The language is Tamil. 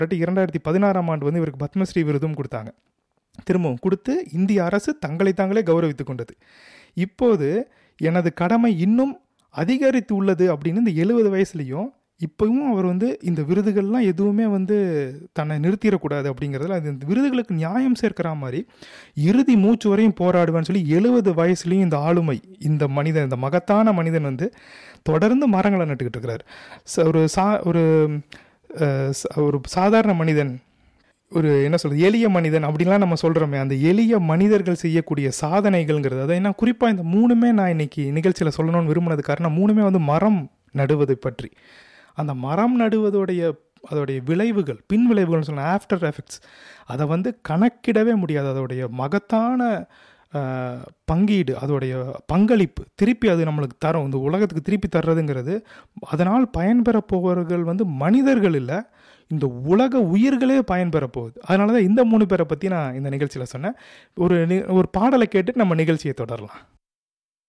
இரண்டாயிரத்தி பதினாறாம் ஆண்டு வந்து இவருக்கு பத்மஸ்ரீ விருதும் கொடுத்தாங்க திரும்பவும் கொடுத்து இந்திய அரசு தங்களை தாங்களே கௌரவித்து கொண்டது இப்போது எனது கடமை இன்னும் அதிகரித்து உள்ளது அப்படின்னு இந்த எழுபது வயசுலேயும் இப்போவும் அவர் வந்து இந்த விருதுகள்லாம் எதுவுமே வந்து தன்னை நிறுத்திடக்கூடாது அப்படிங்கிறதுல அது இந்த விருதுகளுக்கு நியாயம் சேர்க்கிற மாதிரி இறுதி மூச்சு வரையும் போராடுவேன்னு சொல்லி எழுபது வயசுலேயும் இந்த ஆளுமை இந்த மனிதன் இந்த மகத்தான மனிதன் வந்து தொடர்ந்து மரங்களை நட்டுக்கிட்டு இருக்கிறார் ச- ஒரு சா ஒரு அஹ், ச- ஒரு சாதாரண மனிதன் ஒரு என்ன சொல்றது எளிய மனிதன் அப்படின்லாம் நம்ம சொல்கிறோமே அந்த எளிய மனிதர்கள் செய்யக்கூடிய சாதனைகள்ங்கிறது அதை என்ன குறிப்பாக இந்த மூணுமே நான் இன்னைக்கு நிகழ்ச்சியில் சொல்லணும்னு விரும்பினது காரணம் மூணுமே வந்து மரம் நடுவதை பற்றி அந்த மரம் நடுவதோடைய அதோடைய விளைவுகள் பின் விளைவுகள்னு சொன்ன ஆஃப்டர் எஃபெக்ட்ஸ் அதை வந்து கணக்கிடவே முடியாது அதோடைய மகத்தான ஆஹ், பங்கீடு அதோடைய பங்களிப்பு திருப்பி அது நம்மளுக்கு தரும் இந்த உலகத்துக்கு திருப்பி தர்றதுங்கிறது அதனால் பயன்பெற போபவர்கள் வந்து மனிதர்கள் இல்லை இந்த உலக உயிர்களே பயன்பெற போகுது அதனால தான் இந்த மூணு பேரை பற்றி நான் இந்த நிகழ்ச்சியில் சொன்னேன் ஒரு நி- ஒரு பாடலை கேட்டு நம்ம நிகழ்ச்சியை தொடரலாம்